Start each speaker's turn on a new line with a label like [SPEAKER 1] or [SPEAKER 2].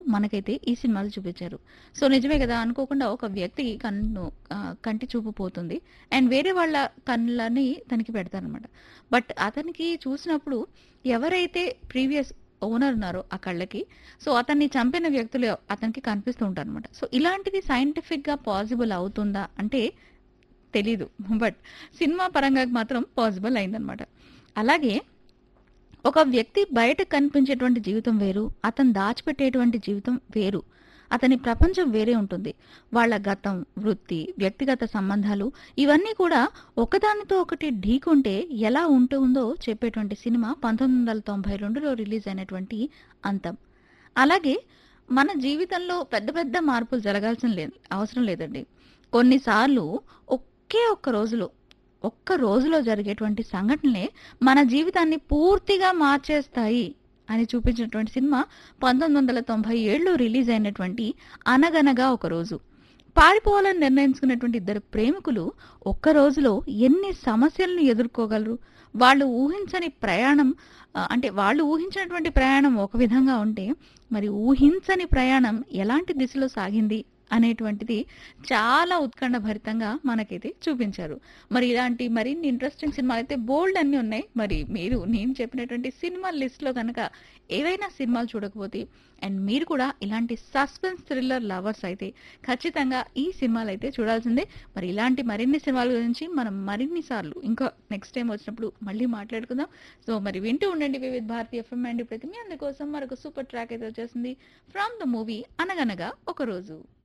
[SPEAKER 1] మనకైతే ఈ సినిమాలు చూపించారు సో నిజమే కదా అనుకోకుండా ఒక వ్యక్తి కన్ను ఆ, కంటి చూపు పోతుంది అండ్ వేరే వాళ్ళ కళ్ళని తనకి పెడతారనమాట బట్ అతనికి చూసినప్పుడు ఎవరైతే ప్రీవియస్ ఓనర్ ఉన్నారో ఆ కళ్ళకి సో అతన్ని చంపిన వ్యక్తులు అతనికి కనిపిస్తూ ఉంటారు అనమాట సో ఇలాంటిది సైంటిఫిక్ గా పాసిబుల్ అవుతుందా అంటే తెలీదు బట్ సినిమా పరంగా మాత్రం పాసిబుల్ అయిందనమాట అలాగే ఒక వ్యక్తి బయట కనిపించేటువంటి జీవితం వేరు అతను దాచిపెట్టేటువంటి జీవితం వేరు అతని ప్రపంచం వేరే ఉంటుంది వాళ్ళ గతం వృత్తి వ్యక్తిగత సంబంధాలు ఇవన్నీ కూడా ఒకదానితో ఒకటి ఢీకొంటే ఎలా ఉంటుందో చెప్పేటువంటి సినిమా పంతొమ్మిది వందల తొంభై రెండులో రిలీజ్ అయినటువంటి అంతం అలాగే మన జీవితంలో పెద్ద పెద్ద మార్పులు జరగాల్సిన లేదు అవసరం లేదండి కొన్నిసార్లు ఒకే ఒక్క రోజులో ఒక్క రోజులో జరిగేటువంటి సంఘటనలే మన జీవితాన్ని పూర్తిగా మార్చేస్తాయి అని చూపించినటువంటి సినిమా పంతొమ్మిది వందల తొంభై ఏడులో రిలీజ్ అయినటువంటి అనగనగా ఒక రోజు పారిపోవాలని నిర్ణయించుకున్నటువంటి ఇద్దరు ప్రేమికులు ఒక్క రోజులో ఎన్ని సమస్యలను ఎదుర్కోగలరు వాళ్ళు ఊహించని ప్రయాణం ఆ, అంటే వాళ్ళు ఊహించినటువంటి ప్రయాణం ఒక విధంగా ఉంటే మరి ఊహించని ప్రయాణం ఎలాంటి దిశలో సాగింది అనేటువంటిది చాలా ఉత్కంఠ భరితంగా మనకైతే చూపించారు మరి ఇలాంటి మరిన్ని ఇంట్రెస్టింగ్ సినిమాలు అయితే బోల్డ్ అన్ని ఉన్నాయి మరి మీరు నేను చెప్పినటువంటి సినిమా లిస్ట్ లో కనుక ఏవైనా సినిమాలు చూడకపోతే అండ్ మీరు కూడా ఇలాంటి సస్పెన్స్ థ్రిల్లర్ లవర్స్ అయితే ఖచ్చితంగా ఈ సినిమాలు అయితే చూడాల్సిందే మరి ఇలాంటి మరిన్ని సినిమాల గురించి మనం మరిన్ని సార్లు ఇంకా నెక్స్ట్ టైం వచ్చినప్పుడు మళ్ళీ మాట్లాడుకుందాం సో మరి వింటూ ఉండండి వివిధ భారతీయ ఎఫ్ఎం అండ్ ప్రతి మీ అందుకోసం మరొక సూపర్ ట్రాక్ అయితే వచ్చేసింది ఫ్రమ్ ద మూవీ అనగనగా ఒక రోజు